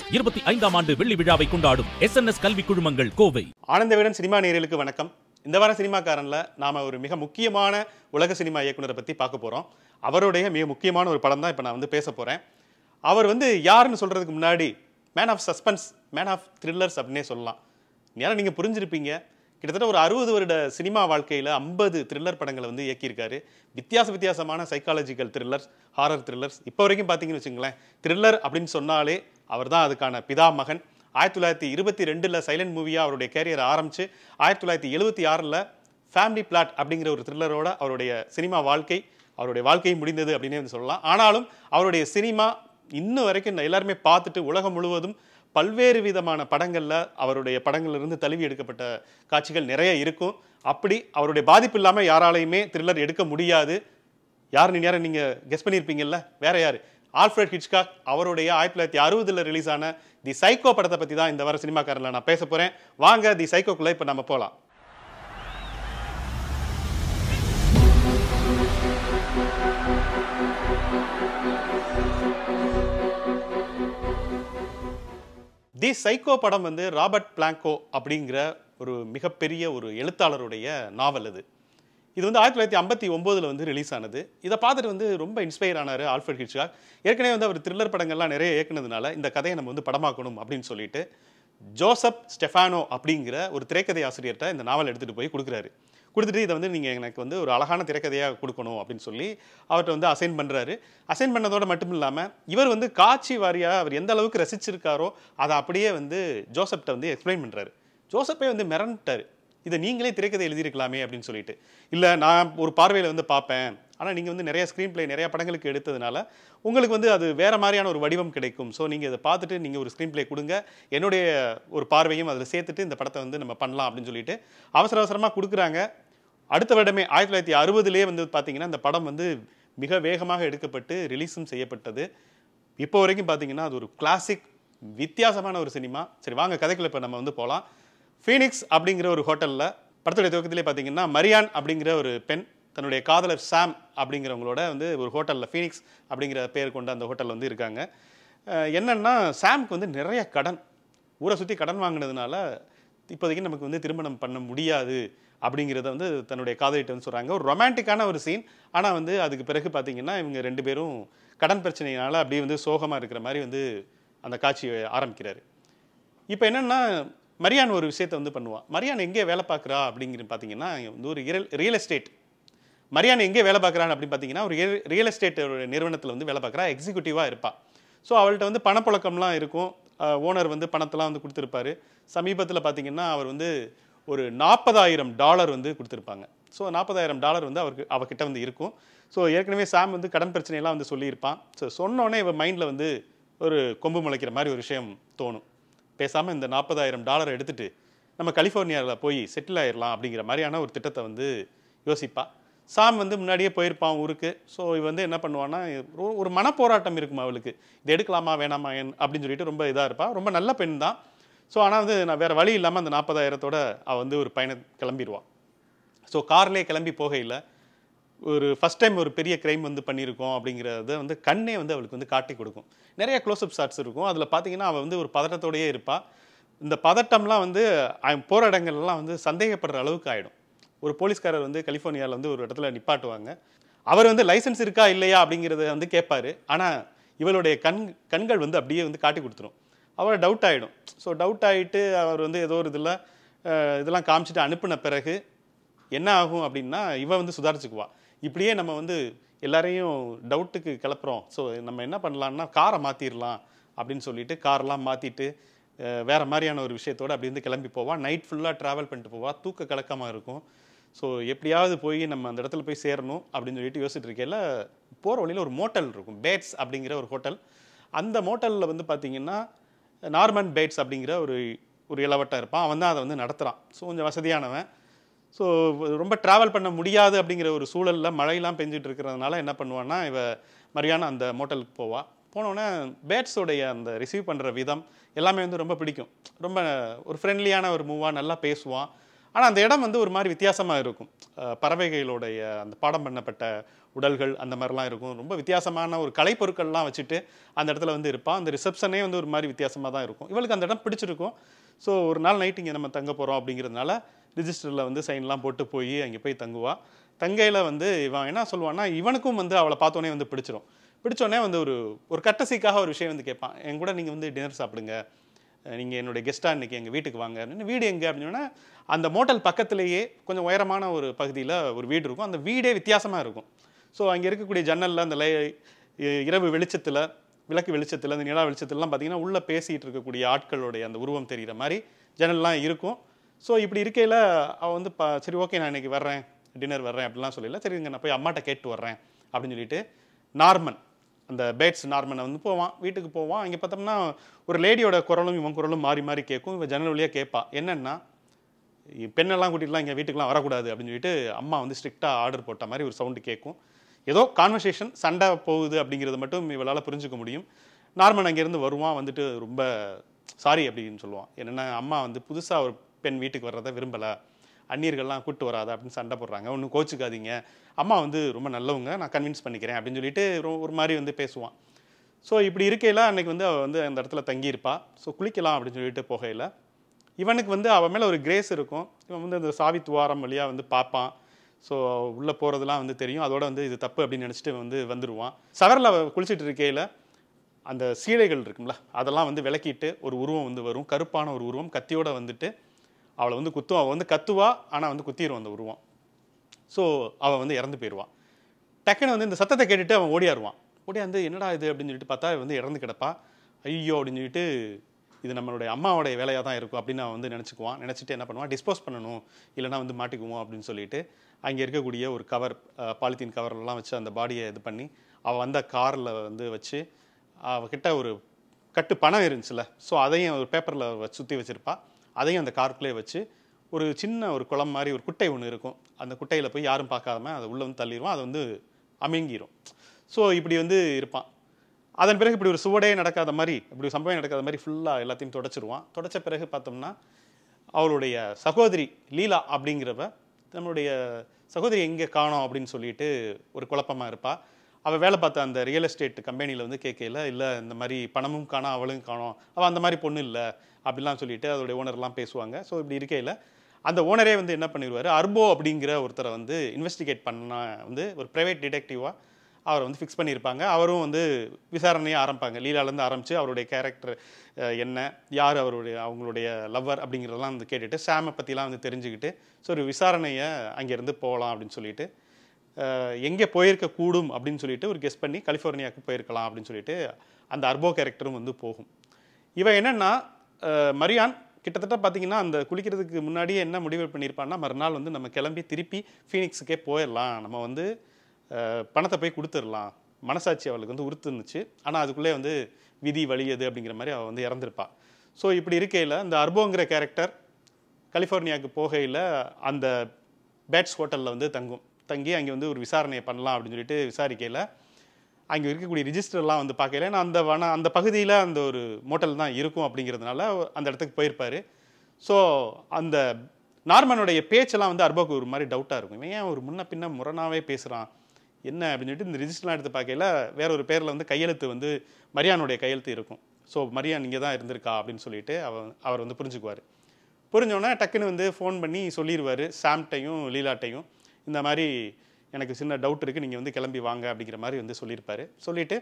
இருபத்தி ஐந்தாம் ஆண்டு வெள்ளி விழாவை கொண்டாடும் எஸ் என் எஸ் கல்வி குழுமங்கள் கோவை ஆனந்தவிடன் சினிமா நேயர்களுக்கு வணக்கம் இந்த வாரம் சினிமாக்காரனில் நாம் ஒரு மிக முக்கியமான உலக சினிமா இயக்குனரை பற்றி பார்க்க போகிறோம் அவருடைய மிக முக்கியமான ஒரு படம் தான் இப்போ நான் வந்து பேச போகிறேன் அவர் வந்து யாருன்னு சொல்கிறதுக்கு முன்னாடி man of suspense man of thrillers அப்படின்னே சொல்லலாம் நேரம் நீங்கள் புரிஞ்சிருப்பீங்க கிட்டத்தட்ட ஒரு அறுபது வருட சினிமா வாழ்க்கையில் ஐம்பது த்ரில்லர் படங்களை வந்து இயக்கியிருக்காரு வித்தியாச வித்தியாசமான சைக்காலஜிக்கல் த்ரில்லர்ஸ் ஹாரர் த்ரில்லர்ஸ் இப்போ வரைக்கும் பார்த்தீங்கன்னு வச்சுங்களேன் த்ரில்லர் அப்படின்னு சொன்னாலே அவர் தான் அதுக்கான பிதா மகன் ஆயிரத்தி தொள்ளாயிரத்தி இருபத்தி ரெண்டில் சைலண்ட் மூவியாக அவருடைய கேரியர் ஆரம்பித்து ஆயிரத்தி தொள்ளாயிரத்தி எழுபத்தி ஆறில் ஃபேமிலி பிளாட் அப்படிங்கிற ஒரு த்ரில்லரோட அவருடைய சினிமா வாழ்க்கை அவருடைய வாழ்க்கை முடிந்தது அப்படின்னே வந்து சொல்லலாம் ஆனாலும் அவருடைய சினிமா இன்னும் வரைக்கும் எல்லாருமே பார்த்துட்டு உலகம் முழுவதும் பல்வேறு விதமான படங்களில் அவருடைய படங்கள்லேருந்து தழுவி எடுக்கப்பட்ட காட்சிகள் நிறைய இருக்கும் அப்படி அவருடைய பாதிப்பு இல்லாமல் யாராலையுமே த்ரில்லர் எடுக்க முடியாது யார் நீ நேரம் நீங்கள் கெஸ் பண்ணியிருப்பீங்கல்ல வேற யார் ஆல்ஃப்ரட் ஹிட்ச்காக் அவருடைய ஆயிரத்தி தொள்ளாயிரத்தி அறுபதில் ரிலீஸ் ஆன தி சைக்கோ படத்தை பற்றி தான் இந்த வார சினிமாக்காரனில் நான் பேச போகிறேன் வாங்க தி சைக்கோக்குள்ளே இப்போ நம்ம போகலாம் தி சைக்கோ படம் வந்து ராபர்ட் பிளாங்கோ அப்படிங்கிற ஒரு மிகப்பெரிய ஒரு எழுத்தாளருடைய நாவல் அது இது வந்து ஆயிரத்தி தொள்ளாயிரத்தி ஐம்பத்தி ஒம்போதில் வந்து ரிலீஸ் ஆனது இதை பார்த்துட்டு வந்து ரொம்ப இன்ஸ்பயர் ஆனார் ஆல்ஃபர்ட் ஹிட்ச்காக் ஏற்கனவே வந்து அவர் த்ரில்லர் படங்கள்லாம் நிறைய இயக்குனதுனால இந்த கதையை நம்ம வந்து படமாக்கணும் அப்படின்னு சொல்லிட்டு ஜோசப் ஸ்டெஃபானோ அப்படிங்கிற ஒரு திரைக்கதை ஆசிரியர்கிட்ட இந்த நாவல் எடுத்துகிட்டு போய் கொடுக்குறாரு கொடுத்துட்டு இதை வந்து நீங்கள் எனக்கு வந்து ஒரு அழகான திரைக்கதையாக கொடுக்கணும் அப்படின்னு சொல்லி அவர்கிட்ட வந்து அசைன் பண்ணுறாரு அசைன் பண்ணதோட மட்டும் இல்லாமல் இவர் வந்து காட்சி வாரியாக அவர் எந்த அளவுக்கு ரசிச்சிருக்காரோ அதை அப்படியே வந்து ஜோசப்கிட்ட வந்து எக்ஸ்பிளைன் பண்ணுறாரு ஜோசப்பே வந்து மிரண்டுட்டார் இதை நீங்களே திரைக்கதை எழுதியிருக்கலாமே அப்படின்னு சொல்லிட்டு இல்லை நான் ஒரு பார்வையில் வந்து பார்ப்பேன் ஆனால் நீங்கள் வந்து நிறைய ஸ்க்ரீன் ப்ளே நிறைய படங்களுக்கு எடுத்ததுனால உங்களுக்கு வந்து அது வேறு மாதிரியான ஒரு வடிவம் கிடைக்கும் ஸோ நீங்கள் இதை பார்த்துட்டு நீங்கள் ஒரு ஸ்க்ரீன் ப்ளே கொடுங்க என்னுடைய ஒரு பார்வையும் அதில் சேர்த்துட்டு இந்த படத்தை வந்து நம்ம பண்ணலாம் அப்படின்னு சொல்லிட்டு அவசர அவசரமாக கொடுக்குறாங்க அடுத்த வருடமே ஆயிரத்தி தொள்ளாயிரத்தி அறுபதுலேயே வந்து பார்த்தீங்கன்னா இந்த படம் வந்து மிக வேகமாக எடுக்கப்பட்டு ரிலீஸும் செய்யப்பட்டது இப்போ வரைக்கும் பார்த்தீங்கன்னா அது ஒரு கிளாசிக் வித்தியாசமான ஒரு சினிமா சரி வாங்க கதைக்குள்ள இப்போ நம்ம வந்து போகலாம் ஃபீனிக்ஸ் அப்படிங்கிற ஒரு ஹோட்டலில் படத்துடைய துவக்கத்திலே பார்த்தீங்கன்னா மரியான் அப்படிங்கிற ஒரு பெண் தன்னுடைய காதலர் சாம் அப்படிங்கிறவங்களோட வந்து ஒரு ஹோட்டலில் ஃபீனிக்ஸ் அப்படிங்கிற பேர் கொண்ட அந்த ஹோட்டலில் வந்து இருக்காங்க அஹ் என்னன்னா சாம்க்கு வந்து நிறைய கடன் ஊரை சுற்றி கடன் வாங்கினதுனால இப்போதைக்கு நமக்கு வந்து திருமணம் பண்ண முடியாது அப்படிங்கிறத வந்து தன்னுடைய காதலிட்ட வந்து சொல்கிறாங்க ஒரு ரொமான்டிக்கான ஒரு சீன் ஆனால் வந்து அதுக்கு பிறகு பார்த்தீங்கன்னா இவங்க ரெண்டு பேரும் கடன் பிரச்சனையினால அப்படியே வந்து சோகமாக இருக்கிற மாதிரி வந்து அந்த காட்சியை ஆரம்பிக்கிறாரு இப்போ என்னன்னா மரியான் ஒரு விஷயத்தை வந்து பண்ணுவான் மரியான் எங்கே வேலை பார்க்குறா அப்படிங்கிறது பார்த்தீங்கன்னா வந்து ஒரு ரியல் எஸ்டேட் மரியான் எங்கே வேலை பார்க்குறான்னு அப்படின்னு பார்த்தீங்கன்னா ஒரு ரியல் எஸ்டேட் நிறுவனத்தில் வந்து வேலை பார்க்குறா எக்ஸிக்யூட்டிவாக இருப்பா ஸோ அவள்கிட்ட வந்து பணப்புழக்கம்லாம் இருக்கும் ஓனர் வந்து பணத்தெல்லாம் வந்து கொடுத்துருப்பாரு சமீபத்தில் பார்த்தீங்கன்னா அவர் வந்து ஒரு நாற்பதாயிரம் டாலர் வந்து கொடுத்துருப்பாங்க ஸோ நாற்பதாயிரம் டாலர் வந்து அவருக்கு அவகிட்ட வந்து இருக்கும் ஸோ ஏற்கனவே சாம் வந்து கடன் பிரச்சனையெல்லாம் வந்து சொல்லியிருப்பான் ஸோ சொன்னோடனே இவன் மைண்டில் வந்து ஒரு கொம்பு முளைக்கிற மாதிரி ஒரு விஷயம் தோணும் பேசாமல் இந்த நாற்பதாயிரம் டாலரை எடுத்துட்டு நம்ம கலிஃபோர்னியாவில் போய் செட்டில் ஆயிடலாம் அப்படிங்கிற மாதிரியான ஒரு திட்டத்தை வந்து யோசிப்பா சாம் வந்து முன்னாடியே போயிருப்பான் ஊருக்கு ஸோ இவ வந்து என்ன பண்ணுவான்னா ஒரு- ஒரு மனப்போராட்டம் இருக்கும் அவளுக்கு இது எடுக்கலாமா வேணாமா என் அப்படின்னு சொல்லிட்டு ரொம்ப இதாக இருப்பா ரொம்ப நல்ல பெண் தான் ஸோ ஆனால் வந்து நான் வேறு வழி இல்லாமல் அந்த நாற்பதாயிரத்தோட அவள் வந்து ஒரு பயணம் கிளம்பிடுவான் ஸோ கார்லேயே கிளம்பி போகையில் ஒரு ஃபஸ்ட் டைம் ஒரு பெரிய கிரைம் வந்து பண்ணியிருக்கோம் அப்படிங்கிறத வந்து கண்ணே வந்து அவளுக்கு வந்து காட்டி கொடுக்கும் நிறைய க்ளோஸ்அப் ஷாட்ஸ் இருக்கும் அதில் பார்த்தீங்கன்னா அவள் வந்து ஒரு பதட்டத்தோடயே இருப்பாள் இந்த பதட்டம்லாம் வந்து அவன் போகிற இடங்கள்லாம் வந்து சந்தேகப்படுற அளவுக்கு ஆகிடும் ஒரு போலீஸ்காரர் வந்து கலிஃபோர்னியாவில் வந்து ஒரு இடத்துல நிப்பாட்டுவாங்க அவர் வந்து லைசென்ஸ் இருக்கா இல்லையா அப்படிங்கிறத வந்து கேட்பாரு ஆனால் இவளுடைய கண் கண்கள் வந்து அப்படியே வந்து காட்டி கொடுத்துரும் அவர் டவுட் ஆகிடும் ஸோ டவுட் ஆகிட்டு அவர் வந்து ஏதோ ஒரு இதில் இதெல்லாம் காமிச்சிட்டு அனுப்பின பிறகு என்ன ஆகும் அப்படின்னா இவ வந்து சுதாரிச்சுக்குவா இப்படியே நம்ம வந்து எல்லாரையும் டவுட்டுக்கு கிளப்புறோம் ஸோ நம்ம என்ன பண்ணலாம்னா காரை மாற்றிடலாம் அப்படின்னு சொல்லிட்டு கார்லாம் மாற்றிட்டு வேற மாதிரியான ஒரு விஷயத்தோட அப்படி வந்து கிளம்பி போவா நைட் ஃபுல்லாக ட்ராவல் பண்ணிட்டு போவா தூக்க கலக்கமாக இருக்கும் ஸோ எப்படியாவது போய் நம்ம அந்த இடத்துல போய் சேரணும் அப்படின்னு சொல்லிட்டு யோசிச்சுட்டு இருக்கையில போகிற வழியில் ஒரு மோட்டல் இருக்கும் பேட்ஸ் அப்படிங்கிற ஒரு ஹோட்டல் அந்த மோட்டலில் வந்து பார்த்தீங்கன்னா நார்மன் பேட்ஸ் அப்படிங்கிற ஒரு ஒரு இளவட்டம் இருப்பான் அவன் தான் அதை வந்து நடத்துகிறான் ஸோ கொஞ்சம் வசதியானவன் ஸோ ரொம்ப ட்ராவல் பண்ண முடியாது அப்படிங்கிற ஒரு சூழலில் மழையெல்லாம் பெஞ்சிட்டு இருக்கிறதுனால என்ன பண்ணுவான்னா இவ மரியாதை அந்த மோட்டலுக்கு போவா போனோடனே பேட்ஸோடைய அந்த ரிசீவ் பண்ணுற விதம் எல்லாமே வந்து ரொம்ப பிடிக்கும் ரொம்ப ஒரு ஃப்ரெண்ட்லியான ஒரு மூவாக நல்லா பேசுவான் ஆனால் அந்த இடம் வந்து ஒரு மாதிரி வித்தியாசமாக இருக்கும் அஹ் பறவைகளுடைய அந்த பாடம் பண்ணப்பட்ட உடல்கள் அந்த மாதிரிலாம் இருக்கும் ரொம்ப வித்தியாசமான ஒரு கலைப்பொருட்கள்லாம் வச்சுட்டு அந்த இடத்துல வந்து இருப்பான் அந்த ரிசப்ஷனே வந்து ஒரு மாதிரி வித்தியாசமாக தான் இருக்கும் இவளுக்கு அந்த இடம் பிடிச்சிருக்கும் ஸோ ஒரு நாள் நைட் இங்கே நம்ம தங்க போகிறோம் அப்படிங்கிறதுனால ரிஜிஸ்டரில் வந்து சைன்லாம் போட்டு போய் அங்கே போய் தங்குவா தங்கையில் வந்து இவன் என்ன சொல்லுவான்னா இவனுக்கும் வந்து அவளை பார்த்தோன்னே வந்து பிடிச்சிரும் பிடிச்சோடனே வந்து ஒரு ஒரு கட்டசிக்காக ஒரு விஷயம் வந்து கேட்பான் என் கூட நீங்கள் வந்து டின்னர் சாப்பிடுங்க நீங்கள் என்னுடைய கெஸ்ட்டாக இன்றைக்கி எங்கள் வீட்டுக்கு வாங்க அப்படின்னு வீடு எங்கே அப்படின்னு சொன்னா, அந்த மோட்டல் பக்கத்துலேயே கொஞ்சம் உயரமான ஒரு பகுதியில் ஒரு வீடு இருக்கும் அந்த வீடே வித்தியாசமாக இருக்கும் ஸோ அங்கே இருக்கக்கூடிய ஜன்னலில் அந்த லை இ- இரவு வெளிச்சத்தில் விளக்கு வெளிச்சத்தில் அந்த நிலா வெளிச்சத்துலலாம் பார்த்தீங்கன்னா உள்ளே பேசிகிட்டு இருக்கக்கூடிய ஆட்களுடைய அந்த உருவம் தெரிகிற மாதிரி ஜன்னல்லாம் இருக்கும் ஸோ இப்படி இருக்கையில் அவள் வந்து ப சரி ஓகே நான் இன்னைக்கு வர்றேன் டின்னர் வர்றேன் அப்படிலாம் சொல்லல சரி இங்கே நான் போய் அம்மாட்ட கேட்டு வர்றேன் அப்படின்னு சொல்லிட்டு நார்மன் அந்த பேட்ஸ் நார்மனை வந்து போவான் வீட்டுக்கு போவான் இங்கே பார்த்தோம்னா ஒரு லேடியோட குரலும் இவன் குரலும் மாறி மாறி கேட்கும் இவன் ஜன்னல் வழியாக கேட்பா என்னன்னா இ- பெண்ணெல்லாம் கூட்டிட்டுலாம் இங்கே வீட்டுக்குலாம் வரக்கூடாது அப்படின்னு சொல்லிட்டு அம்மா வந்து ஸ்ட்ரிக்டாக ஆர்டர் போட்ட மாதிரி ஒரு சவுண்டு கேட்கும் ஏதோ கான்வர்சேஷன் சண்டை போகுது அப்படிங்கிறது மட்டும் இவளால் புரிஞ்சுக்க முடியும் நார்மன் அங்கேருந்து வருவான் வந்துட்டு ரொம்ப சாரி அப்படின்னு சொல்லுவான் என்னென்னா அம்மா வந்து புதுசாக ஒரு பெண் வீட்டுக்கு வர்றதை விரும்பலை அந்நியர்கள்லாம் கூட்டு வராத அப்படின்னு சண்டை போடுறாங்க ஒன்றும் கோச்சுக்காதீங்க அம்மா வந்து ரொம்ப நல்லவங்க நான் கன்வின்ஸ் பண்ணிக்கிறேன் அப்படின்னு சொல்லிட்டு ஒரு- ஒரு மாதிரி வந்து பேசுவான் ஸோ இப்படி இருக்கையில் அன்னைக்கு வந்து அவள் வந்து அந்த இடத்துல தங்கியிருப்பா ஸோ குளிக்கலாம் அப்படின்னு சொல்லிட்டு போகையில் இவனுக்கு வந்து அவன் மேலே ஒரு கிரேஸ் இருக்கும் இவன் வந்து அந்த சாவி துவாரம் வழியாக வந்து பார்ப்பான் ஸோ உள்ளே போகிறதுலாம் வந்து தெரியும் அதோட வந்து இது தப்பு அப்படின்னு நினச்சிட்டு வந்து வந்துடுவான் சவரில் அவ குளிச்சிட்டு இருக்கையில் அந்த சீலைகள் இருக்கும்ல அதெல்லாம் வந்து விளக்கிட்டு ஒரு உருவம் வந்து வரும் கருப்பான ஒரு உருவம் கத்தியோட வந்துட்டு அவளை வந்து குத்தும் அவள் வந்து கத்துவா ஆனால் வந்து குத்திரும் அந்த உருவம் ஸோ அவள் வந்து இறந்து போயிடுவான் டக்குன்னு வந்து இந்த சத்தத்தை கேட்டுட்டு அவன் ஓடியாருவான் ஓடியாந்து என்னடா இது அப்படின்னு சொல்லிட்டு பார்த்தா இவ வந்து இறந்து கிடப்பா ஐயோ அப்படின்னு சொல்லிட்டு இது நம்மளுடைய அம்மாவோடைய வேலையாக தான் இருக்கும் அப்படின்னு அவன் வந்து நினச்சிக்குவான் நினச்சிட்டு என்ன பண்ணுவான் டிஸ்போஸ் பண்ணணும் இல்லைனா வந்து மாட்டிக்குவோம் அப்படின்னு சொல்லிட்டு அங்கே இருக்கக்கூடிய ஒரு கவர் பாலித்தீன் கவர்லாம் வச்சு அந்த பாடியை இது பண்ணி அவள் வந்த காரில் வந்து வச்சு அவகிட்ட ஒரு கட்டு பணம் இருந்துச்சுல ஸோ அதையும் ஒரு பேப்பரில் சுற்றி வச்சிருப்பா அதையும் அந்த கார்க்குள்ளே வச்சு ஒரு சின்ன ஒரு குளம் மாதிரி ஒரு குட்டை ஒன்று இருக்கும் அந்த குட்டையில் போய் யாரும் பார்க்காம அதை உள்ளே வந்து தள்ளிடுவான் அது வந்து அமுங்கிரும் ஸோ இப்படி வந்து இருப்பான் அதன் பிறகு இப்படி ஒரு சுவடே நடக்காத மாதிரி இப்படி ஒரு சம்பவம் நடக்காத மாதிரி ஃபுல்லாக எல்லாத்தையும் தொடச்சிருவான் தொடச்ச பிறகு பார்த்தோம்னா அவளுடைய சகோதரி லீலா அப்படிங்கிறவ நம்மளுடைய சகோதரி எங்கே காணோம் அப்படின்னு சொல்லிட்டு ஒரு குழப்பமாக இருப்பா அவள் வேலை பார்த்த அந்த ரியல் எஸ்டேட் கம்பெனியில் வந்து கேட்கல இல்லை இந்த மாதிரி பணமும் காணோம் அவளும் காணோம் அவள் அந்த மாதிரி பொண்ணு இல்லை அப்படிலாம் சொல்லிட்டு அதோடைய ஓனர்லாம் பேசுவாங்க ஸோ இப்படி இருக்கையில் அந்த ஓனரே வந்து என்ன பண்ணிடுவார் அர்போ அப்படிங்கிற ஒருத்தரை வந்து இன்வெஸ்டிகேட் பண்ண வந்து ஒரு ப்ரைவேட் டிடெக்டிவாக அவரை வந்து ஃபிக்ஸ் பண்ணியிருப்பாங்க அவரும் வந்து விசாரணையை ஆரம்பிப்பாங்க லீலாலேருந்து ஆரம்பித்து அவருடைய கேரக்டர் என்ன யார் அவருடைய அவங்களுடைய லவ்வர் அப்படிங்கிறதெல்லாம் வந்து கேட்டுட்டு சாமை பற்றிலாம் வந்து தெரிஞ்சுக்கிட்டு ஸோ ஒரு விசாரணையை அங்கேருந்து போகலாம் அப்படின்னு சொல்லிட்டு அஹ், எங்கே போயிருக்க கூடும் அப்படின்னு சொல்லிட்டு ஒரு கெஸ் பண்ணி கலிஃபோர்னியாவுக்கு போயிருக்கலாம் அப்படின்னு சொல்லிட்டு அந்த அர்போ கேரக்டரும் வந்து போகும் இவன் என்னன்னா அஹ், மரியான் கிட்டத்தட்ட பார்த்தீங்கன்னா அந்த குளிக்கிறதுக்கு முன்னாடியே என்ன முடிவு பண்ணியிருப்பான்னா மறுநாள் வந்து நம்ம கிளம்பி திருப்பி ஃபீனிக்ஸுக்கே போயிடலாம் நம்ம வந்து அஹ், பணத்தை போய் கொடுத்துடலாம் மனசாட்சி அவளுக்கு வந்து உறுத்துனுச்சு ஆனால் அதுக்குள்ளே வந்து விதி வலியது அப்படிங்கிற மாதிரி அவள் வந்து இறந்துருப்பா ஸோ இப்படி இருக்கையில் அந்த அர்போங்கிற கேரக்டர் கலிஃபோர்னியாவுக்கு போகையில் அந்த பேட்ஸ் ஹோட்டலில் வந்து தங்கும் தங்கி அங்கே வந்து ஒரு விசாரணையை பண்ணலாம் அப்படின்னு சொல்லிட்டு விசாரிக்கையில் அங்கே இருக்கக்கூடிய ரிஜிஸ்டர்லாம் வந்து பார்க்கல ஏன்னா அந்த வன அந்த பகுதியில் அந்த ஒரு மோட்டல் தான் இருக்கும் அப்படிங்கிறதுனால அந்த இடத்துக்கு போயிருப்பார் ஸோ அந்த நார்மனுடைய பேச்செல்லாம் வந்து அர்பாக்கு ஒரு மாதிரி டவுட்டாக இருக்கும் இவன் ஏன் ஒரு முன்ன பின்ன முரணாவே பேசுகிறான் என்ன அப்படின்னு சொல்லிட்டு இந்த ரிஜிஸ்டர்லாம் எடுத்து பார்க்கையில வேற ஒரு பேரில் வந்து கையெழுத்து வந்து மரியானுடைய கையெழுத்து இருக்கும் ஸோ மரியான் இங்கே தான் இருந்திருக்கா அப்படின்னு சொல்லிட்டு அவர் அவர் வந்து புரிஞ்சுக்குவார் புரிஞ்சோடனே டக்குன்னு வந்து ஃபோன் பண்ணி சொல்லிடுவார் சாம்ட்டையும் லீலாட்டையும் இந்த மாதிரி எனக்கு சின்ன டவுட் இருக்குது நீங்கள் வந்து கிளம்பி வாங்க அப்படிங்கிற மாதிரி வந்து சொல்லியிருப்பாரு சொல்லிவிட்டு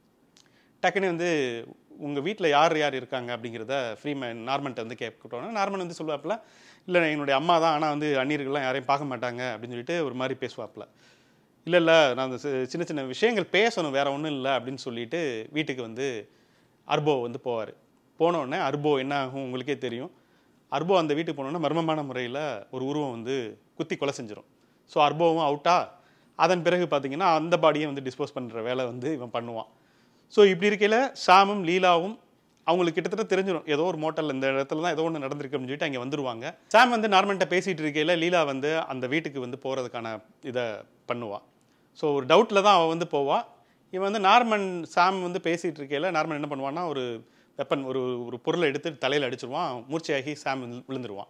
டக்குன்னு வந்து உங்கள் வீட்டில் யார் யார் இருக்காங்க அப்படிங்கிறத ஃப்ரீமேன் நார்மன்ட்ட வந்து கேட்கட்டோன்னா நார்மன் வந்து சொல்லுவாப்புல இல்லை என்னுடைய அம்மா தான் ஆனால் வந்து அந்நியர்கள்லாம் யாரையும் பார்க்க மாட்டாங்க அப்படின்னு சொல்லிட்டு ஒரு மாதிரி பேசுவாப்புல இல்லை இல்லை நான் அந்த சி- சின்ன சின்ன விஷயங்கள் பேசணும் வேற ஒன்றும் இல்லை அப்படின்னு சொல்லிட்டு வீட்டுக்கு வந்து அர்போ வந்து போவார் போனோடனே அர்போ என்ன ஆகும் உங்களுக்கே தெரியும் அர்போ அந்த வீட்டுக்கு போனோடனே மர்மமான முறையில் ஒரு உருவம் வந்து குத்தி கொலை செஞ்சிடும் ஸோ அர்போவும் அவுட்டா அதன் பிறகு பார்த்தீங்கன்னா அந்த பாடியை வந்து டிஸ்போஸ் பண்ணுற வேலை வந்து இவன் பண்ணுவான் ஸோ இப்படி இருக்கையில் ஷாமும் லீலாவும் அவங்களுக்கு கிட்டத்தட்ட தெரிஞ்சிடும் ஏதோ ஒரு மோட்டல் இந்த இடத்துல தான் ஏதோ ஒன்று நடந்திருக்கு அப்படின்னு சொல்லிட்டு அங்கே வந்துருவாங்க சாம் வந்து நார்மன்ட்ட பேசிகிட்டு இருக்கையில் லீலா வந்து அந்த வீட்டுக்கு வந்து போகிறதுக்கான இதை பண்ணுவாள் ஸோ ஒரு டவுட்டில் தான் அவள் வந்து போவாள் இவன் வந்து நார்மன் சாம் வந்து பேசிகிட்டு இருக்கையில் நார்மன் என்ன பண்ணுவான்னா ஒரு வெப்பன் ஒரு ஒரு பொருளை எடுத்து தலையில் அடிச்சிருவான் மூர்ச்சையாகி சாம் வந்து விழுந்துருவான்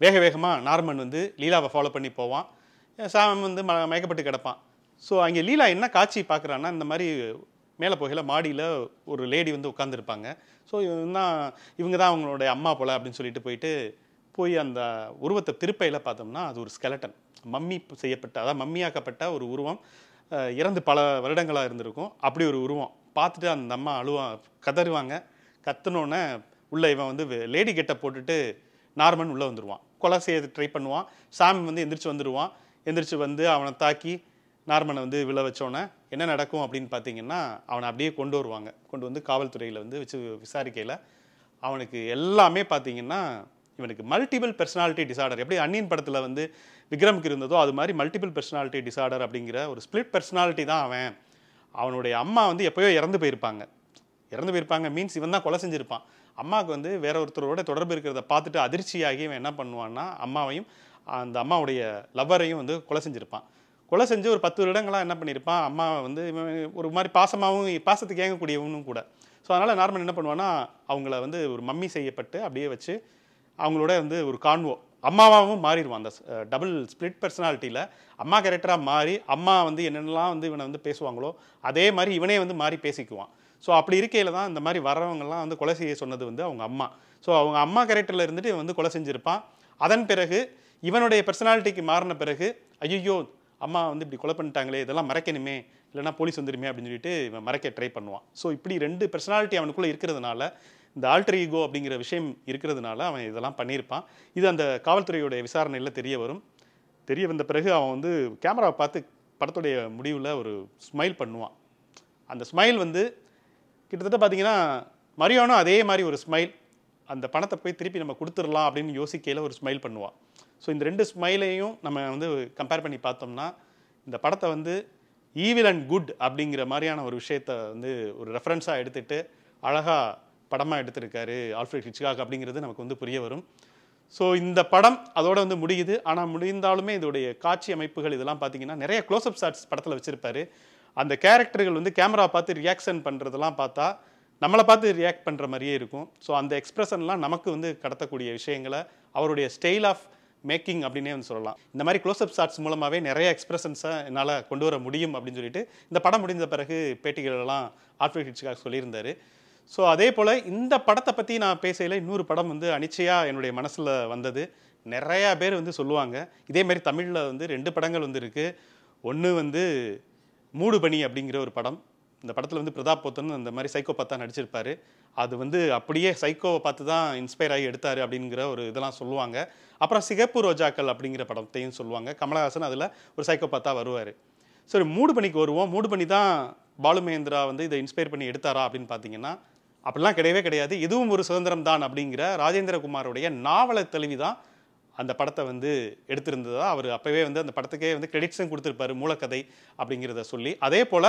வேக வேகமாக நார்மன் வந்து லீலாவை ஃபாலோ பண்ணி போவான் சாம் வந்து ம மயக்கப்பட்டு கிடப்பான் ஸோ அங்கே லீலா என்ன காட்சி பார்க்குறான்னா இந்த மாதிரி மேலே போகையில் மாடியில் ஒரு லேடி வந்து உட்காந்துருப்பாங்க ஸோ இவங்க தான் இவங்க தான் அவங்களுடைய அம்மா போல அப்படின்னு சொல்லிட்டு போயிட்டு போய் அந்த உருவத்தை திருப்பையில் பார்த்தோம்னா அது ஒரு ஸ்கெலட்டன் மம்மி செய்யப்பட்ட அதாவது மம்மியாக்கப்பட்ட ஒரு உருவம் அஹ், இறந்து பல வருடங்களாக இருந்திருக்கும் அப்படி ஒரு உருவம் பார்த்துட்டு அந்த அம்மா அழுவா கதறுவாங்க கத்துனோடனே உள்ள இவன் வந்து லேடி கெட்ட போட்டுட்டு நார்மன் உள்ளே வந்துடுவான் கொலை செய்ய ட்ரை பண்ணுவான் சாமி வந்து எந்திரிச்சு வந்துடுவான் எந்திரிச்சு வந்து அவனை தாக்கி நார்மனை வந்து விழ வச்சோன்னே என்ன நடக்கும் அப்படின்னு பார்த்தீங்கன்னா அவனை அப்படியே கொண்டு வருவாங்க கொண்டு வந்து காவல்துறையில் வந்து வச்சு விசாரிக்கையில் அவனுக்கு எல்லாமே பார்த்தீங்கன்னா இவனுக்கு மல்டிபிள் பர்சனாலிட்டி டிசார்டர் எப்படி அன்னியன் படத்தில் வந்து விக்ரமுக்கு இருந்ததோ அது மாதிரி மல்டிபிள் பர்சனாலிட்டி டிசார்டர் அப்படிங்கிற ஒரு ஸ்பிளிட் பர்சனாலிட்டி தான் அவன் அவனுடைய அம்மா வந்து எப்போயோ இறந்து போயிருப்பாங்க இறந்து போயிருப்பாங்க மீன்ஸ் இவன் தான் கொலை செஞ்சிருப்பான் அம்மாவுக்கு வந்து வேற ஒருத்தரோட தொடர்பு இருக்கிறத பார்த்துட்டு அதிர்ச்சியாகி இவன் என்ன பண்ணுவான்னா அம்மாவையும் அந்த அம்மாவுடைய லவ்வரையும் வந்து கொலை செஞ்சிருப்பான் கொலை செஞ்சு ஒரு பத்து வருடங்களாக என்ன பண்ணியிருப்பான் அம்மா வந்து இவன் ஒரு மாதிரி பாசமாகவும் பாசத்துக்கு ஏங்கக்கூடியவனும் கூட ஸோ அதனால் நார்மல் என்ன பண்ணுவான்னா அவங்கள வந்து ஒரு மம்மி செய்யப்பட்டு அப்படியே வச்சு அவங்களோட வந்து ஒரு கான்வோ அம்மாவாகவும் மாறிடுவான் அந்த டபுள் ஸ்பிளிட் பர்சனாலிட்டியில் அம்மா கேரக்டராக மாறி அம்மா வந்து என்னென்னலாம் வந்து இவனை வந்து பேசுவாங்களோ அதே மாதிரி இவனே வந்து மாறி பேசிக்குவான் ஸோ அப்படி இருக்கையில் தான் இந்த மாதிரி வரவங்கலாம் வந்து கொலை செய்ய சொன்னது வந்து அவங்க அம்மா ஸோ அவங்க அம்மா கேரக்டரில் இருந்துட்டு இவன் வந்து கொலை செஞ்சிருப்பான் அதன் பிறகு இவனுடைய பர்சனாலிட்டிக்கு மாறின பிறகு ஐயோ அம்மா வந்து இப்படி கொலை பண்ணிட்டாங்களே இதெல்லாம் மறைக்கணுமே இல்லைன்னா போலீஸ் வந்துடுமே அப்படின்னு சொல்லிட்டு இவன் மறைக்க ட்ரை பண்ணுவான் ஸோ இப்படி ரெண்டு பர்சனாலிட்டி அவனுக்குள்ளே இருக்கிறதுனால இந்த ஆல்டர் ஈகோ அப்படிங்கிற விஷயம் இருக்கிறதுனால அவன் இதெல்லாம் பண்ணியிருப்பான் இது அந்த காவல்துறையுடைய விசாரணையில் தெரிய வரும் தெரிய வந்த பிறகு அவன் வந்து கேமராவை பார்த்து படத்துடைய முடிவில் ஒரு ஸ்மைல் பண்ணுவான் அந்த ஸ்மைல் வந்து கிட்டத்தட்ட பார்த்தீங்கன்னா மரியானும் அதே மாதிரி ஒரு ஸ்மைல் அந்த பணத்தை போய் திருப்பி நம்ம கொடுத்துடலாம் அப்படின்னு யோசிக்கையில் ஒரு ஸ்மைல் பண்ணுவான் ஸோ இந்த ரெண்டு ஸ்மைலையும் நம்ம வந்து கம்பேர் பண்ணி பார்த்தோம்னா இந்த படத்தை வந்து ஈவில் அண்ட் குட் அப்படிங்கிற மாதிரியான ஒரு விஷயத்தை வந்து ஒரு ரெஃபரன்ஸாக எடுத்துட்டு அழகாக படமாக எடுத்திருக்காரு ஆல்ஃபிரட் ஹிச்காக் அப்படிங்கிறது நமக்கு வந்து புரிய வரும் ஸோ இந்த படம் அதோட வந்து முடியுது ஆனால் முடிந்தாலுமே இதோடைய காட்சி அமைப்புகள் இதெல்லாம் பார்த்தீங்கன்னா நிறைய க்ளோஸ்அப் ஷாட்ஸ் படத்தில் வச்சிருப்பாரு அந்த கேரக்டர்கள் வந்து கேமரா பார்த்து ரியாக்ஷன் பண்ணுறதெல்லாம் பார்த்தா நம்மளை பார்த்து ரியாக்ட் பண்ணுற மாதிரியே இருக்கும் ஸோ அந்த எக்ஸ்பிரஷன்லாம் நமக்கு வந்து கடத்தக்கூடிய விஷயங்களை அவருடைய ஸ்டைல் ஆஃப் மேக்கிங் அப்படின்னே வந்து சொல்லலாம் இந்த மாதிரி க்ளோஸ்அப் ஷாட்ஸ் மூலமாகவே நிறைய எக்ஸ்பிரஷன்ஸை என்னால் கொண்டு வர முடியும் அப்படின்னு சொல்லிட்டு இந்த படம் முடிந்த பிறகு பேட்டிகளெல்லாம் ஆல்ஃபிரட் ஹிட்ச்காக சொல்லியிருந்தாரு ஸோ அதே போல் இந்த படத்தை பற்றி நான் பேசையில் இன்னொரு படம் வந்து அனிச்சையாக என்னுடைய மனசில் வந்தது நிறையா பேர் வந்து சொல்லுவாங்க இதே மாதிரி தமிழில் வந்து ரெண்டு படங்கள் வந்து இருக்குது ஒன்று வந்து மூடுபனி அப்படிங்கிற ஒரு படம் இந்த படத்தில் வந்து பிரதாப் போத்தன் அந்த மாதிரி சைக்கோ பார்த்தா நடிச்சிருப்பாரு அது வந்து அப்படியே சைக்கோவை பார்த்து தான் இன்ஸ்பயர் ஆகி எடுத்தார் அப்படிங்கிற ஒரு இதெல்லாம் சொல்லுவாங்க அப்புறம் சிகப்பு ரோஜாக்கள் அப்படிங்கிற படத்தையும் சொல்லுவாங்க கமலஹாசன் அதில் ஒரு சைக்கோ பார்த்தா வருவார் சரி மூடு பணிக்கு வருவோம் மூடு பண்ணி தான் பாலு மகேந்திரா வந்து இதை இன்ஸ்பயர் பண்ணி எடுத்தாரா அப்படின்னு பார்த்தீங்கன்னா அப்படிலாம் கிடையவே கிடையாது இதுவும் ஒரு சுதந்திரம் தான் அப்படிங்கிற ராஜேந்திர குமாரோடைய நாவலை தெளிவி தான் அந்த படத்தை வந்து எடுத்திருந்ததா அவர் அப்போவே வந்து அந்த படத்துக்கே வந்து கிரெடிட்ஸும் கொடுத்துருப்பாரு மூலக்கதை அப்படிங்கிறத சொல்லி அதே போல்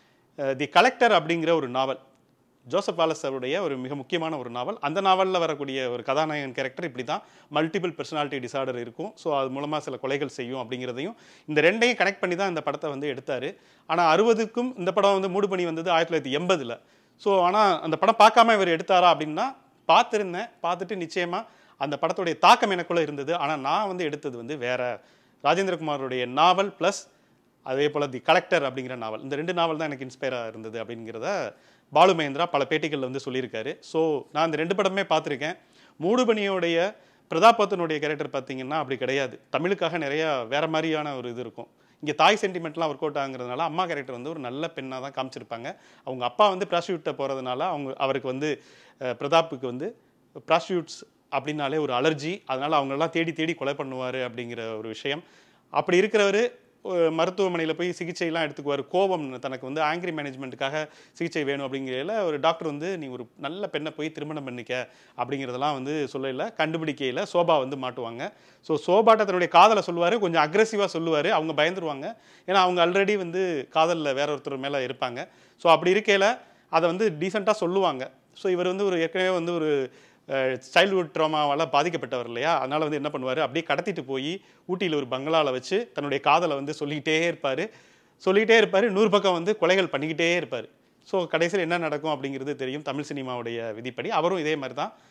தி கலெக்டர் அப்படிங்கிற ஒரு நாவல் ஜோசப் வாலஸ் அவருடைய ஒரு மிக முக்கியமான ஒரு நாவல் அந்த நாவலில் வரக்கூடிய ஒரு கதாநாயகன் கேரக்டர் இப்படி தான் மல்டிபிள் பர்சனாலிட்டி டிசார்டர் இருக்கும் ஸோ அது மூலமாக சில கொலைகள் செய்யும் அப்படிங்கிறதையும் இந்த ரெண்டையும் கனெக்ட் பண்ணி தான் இந்த படத்தை வந்து எடுத்தார் ஆனால் அறுபதுக்கும் இந்த படம் வந்து மூடு பண்ணி வந்தது ஆயிரத்தி தொள்ளாயிரத்தி எண்பதில் ஸோ ஆனால் அந்த படம் பார்க்காம இவர் எடுத்தாரா அப்படின்னா பார்த்துருந்தேன் பார்த்துட்டு நிச்சயமாக அந்த படத்துடைய தாக்கம் எனக்குள்ளே இருந்தது ஆனால் நான் வந்து எடுத்தது வந்து வேற ராஜேந்திரகுமாரோடைய நாவல் ப்ளஸ் அதே போல் தி கலெக்டர் அப்படிங்கிற நாவல் இந்த ரெண்டு நாவல் தான் எனக்கு இன்ஸ்பயராக இருந்தது அப்படிங்கிறத பாலு மகேந்திரா பல பேட்டிகளில் வந்து சொல்லியிருக்காரு ஸோ நான் இந்த ரெண்டு படமே பார்த்துருக்கேன் மூடுபனியோடைய பிரதாபத்தனுடைய கேரக்டர் பார்த்தீங்கன்னா அப்படி கிடையாது தமிழுக்காக நிறைய வேற மாதிரியான ஒரு இது இருக்கும் இங்கே தாய் சென்டிமெண்ட்லாம் ஒர்க் அவுட் ஆகுறதுனால அம்மா கேரக்டர் வந்து ஒரு நல்ல பெண்ணாக தான் காமிச்சிருப்பாங்க அவங்க அப்பா வந்து ப்ராஸ்டியூட்டை போகிறதுனால அவங்க அவருக்கு வந்து அஹ், பிரதாப்புக்கு வந்து ப்ராஸ்டியூட்ஸ் அப்படின்னாலே ஒரு அலர்ஜி அதனால் அவங்களெல்லாம் தேடி தேடி கொலை பண்ணுவார் அப்படிங்கிற ஒரு விஷயம் அப்படி இருக்கிறவர் மருத்துவமனையில் போய் சிகிச்சைலாம் எடுத்துக்குவார் கோபம் தனக்கு வந்து ஆங்கிரி மேனேஜ்மெண்ட்டுக்காக சிகிச்சை வேணும் அப்படிங்கிறதுல ஒரு டாக்டர் வந்து நீ ஒரு நல்ல பெண்ணை போய் திருமணம் பண்ணிக்க அப்படிங்கிறதெல்லாம் வந்து சொல்லல கண்டுபிடிக்கையில் சோபா வந்து மாட்டுவாங்க ஸோ சோபாட்ட தன்னுடைய காதலை சொல்லுவார் கொஞ்சம் அக்ரெசிவாக சொல்லுவார் அவங்க பயந்துருவாங்க ஏன்னா அவங்க ஆல்ரெடி வந்து காதலில் வேற ஒருத்தர் மேலே இருப்பாங்க ஸோ அப்படி இருக்கையில் அதை வந்து டீசெண்டாக சொல்லுவாங்க ஸோ இவர் வந்து ஒரு ஏற்கனவே வந்து ஒரு சைல்ட்ஹுட் ட்ராமாவால் பாதிக்கப்பட்டவர் இல்லையா அதனால் வந்து என்ன பண்ணுவார் அப்படியே கடத்திட்டு போய் ஊட்டியில் ஒரு பங்களாவில் வச்சு தன்னுடைய காதலை வந்து சொல்லிக்கிட்டே இருப்பார் சொல்லிக்கிட்டே இருப்பார் நூறு பக்கம் வந்து கொலைகள் பண்ணிக்கிட்டே இருப்பார் ஸோ கடைசியில் என்ன நடக்கும் அப்படிங்கிறது தெரியும் தமிழ் சினிமாவுடைய விதிப்படி அவரும் இதே மாதிரி தான்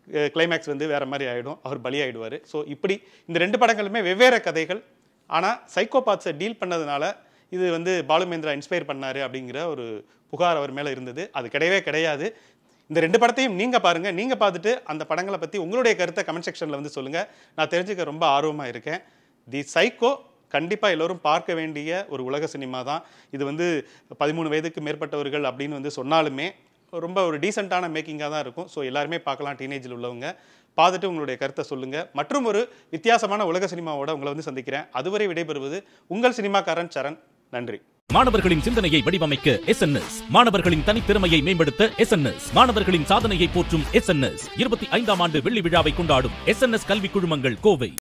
கிளைமேக்ஸ் வந்து வேற மாதிரி ஆகிடும் அவர் பலியாயிடுவார் ஸோ இப்படி இந்த ரெண்டு படங்களுமே வெவ்வேறு கதைகள் ஆனால் சைக்கோபாத்ஸை டீல் பண்ணதுனால இது வந்து பாலுமேந்திரா இன்ஸ்பயர் பண்ணாரு அப்படிங்கிற ஒரு புகார் அவர் மேலே இருந்தது அது கிடையவே கிடையாது இந்த ரெண்டு படத்தையும் நீங்கள் பாருங்கள் நீங்கள் பார்த்துட்டு அந்த படங்களை பற்றி உங்களுடைய கருத்தை கமெண்ட் செக்ஷனில் வந்து சொல்லுங்கள் நான் தெரிஞ்சுக்க ரொம்ப ஆர்வமாக இருக்கேன் தி சைக்கோ கண்டிப்பாக எல்லோரும் பார்க்க வேண்டிய ஒரு உலக சினிமா தான் இது வந்து பதிமூணு வயதுக்கு மேற்பட்டவர்கள் அப்படின்னு வந்து சொன்னாலுமே ரொம்ப ஒரு டீசெண்டான மேக்கிங்காக தான் இருக்கும் ஸோ எல்லாருமே பார்க்கலாம் டீனேஜில் உள்ளவங்க பார்த்துட்டு உங்களுடைய கருத்தை சொல்லுங்கள் மற்றும் ஒரு வித்தியாசமான உலக சினிமாவோட உங்களை வந்து சந்திக்கிறேன் அதுவரை விடைபெறுவது உங்கள் சினிமாக்காரன் சரண் நன்றி மாணவர்களின் சிந்தனையை வடிவமைக்க எஸ் மாணவர்களின் தனித்திறமையை மேம்படுத்த எஸ் மாணவர்களின் சாதனையை போற்றும் எஸ் இருபத்தி ஐந்தாம் ஆண்டு வெள்ளி விழாவை கொண்டாடும் எஸ் கல்வி குழுமங்கள் கோவை